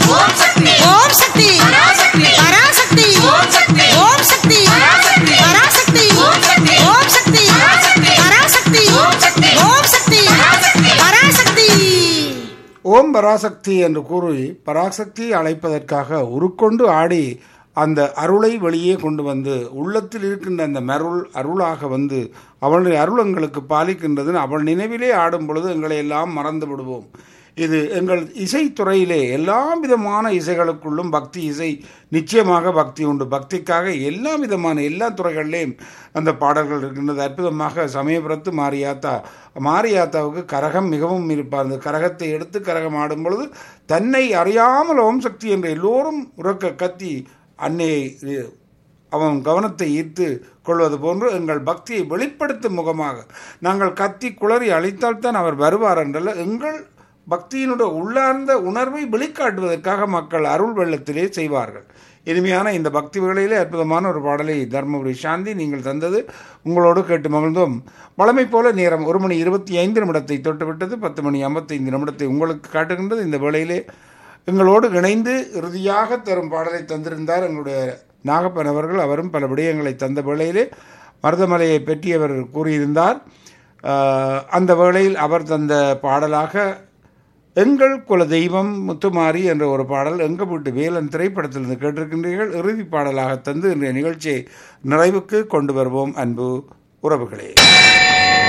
ஓம் சக்தி ஓம் சக்தி பராசக்தி பராசக்தி ஓம் சக்தி ஓம் சக்தி பராசக்தி பராசக்தி ஓம் சக்தி ஓம் சக்தி பராசக்தி பராசக்தி ஓம் சக்தி ஓம் சக்தி பராசக்தி பராசக்தி ஓம் பராசக்தி என்று கூறி பராசக்தி அழைப்பதற்காக உருக்கொண்டு ஆடி அந்த அருளை வெளியே கொண்டு வந்து உள்ளத்தில் இருக்கின்ற அந்த மருள் அருளாக வந்து அவளுடைய அருள் எங்களுக்கு பாலிக்கின்றது அவள் நினைவிலே ஆடும் பொழுது எங்களை எல்லாம் மறந்து விடுவோம் இது எங்கள் இசைத்துறையிலே எல்லா விதமான இசைகளுக்குள்ளும் பக்தி இசை நிச்சயமாக பக்தி உண்டு பக்திக்காக எல்லா விதமான எல்லா துறைகளிலேயும் அந்த பாடல்கள் இருக்கின்றது அற்புதமாக சமயபுரத்து மாரியாத்தா மாரியாத்தாவுக்கு கரகம் மிகவும் இருப்பார் அந்த கரகத்தை எடுத்து கரகம் ஆடும் பொழுது தன்னை அறியாமல் ஓம் சக்தி என்று எல்லோரும் உறக்க கத்தி அன்னையை அவன் கவனத்தை ஈர்த்து கொள்வது போன்று எங்கள் பக்தியை வெளிப்படுத்தும் முகமாக நாங்கள் கத்தி குளறி அழித்தால்தான் அவர் வருவார் என்றல்ல எங்கள் பக்தியினுடைய உள்ளார்ந்த உணர்வை வெளிக்காட்டுவதற்காக மக்கள் அருள் வெள்ளத்திலே செய்வார்கள் இனிமையான இந்த பக்தி வேளையிலே அற்புதமான ஒரு பாடலை தர்மபுரி சாந்தி நீங்கள் தந்தது உங்களோடு கேட்டு மகிழ்ந்தோம் வளமை போல நேரம் ஒரு மணி இருபத்தி ஐந்து நிமிடத்தை தொட்டுவிட்டது பத்து மணி ஐம்பத்தைந்து நிமிடத்தை உங்களுக்கு காட்டுகின்றது இந்த வேளையிலே எங்களோடு இணைந்து இறுதியாக தரும் பாடலை தந்திருந்தார் எங்களுடைய நாகப்பன் அவர்கள் அவரும் பல விடயங்களை தந்த வேளையிலே மருதமலையை பற்றி அவர் கூறியிருந்தார் ஆஹ், அந்த வேளையில் அவர் தந்த பாடலாக எங்கள் குல தெய்வம் முத்துமாரி என்ற ஒரு பாடல் எங்க வீட்டு வேலன் திரைப்படத்திலிருந்து கேட்டிருக்கின்றீர்கள் இறுதி பாடலாக தந்து இன்றைய நிகழ்ச்சியை நிறைவுக்கு கொண்டு வருவோம் அன்பு உறவுகளே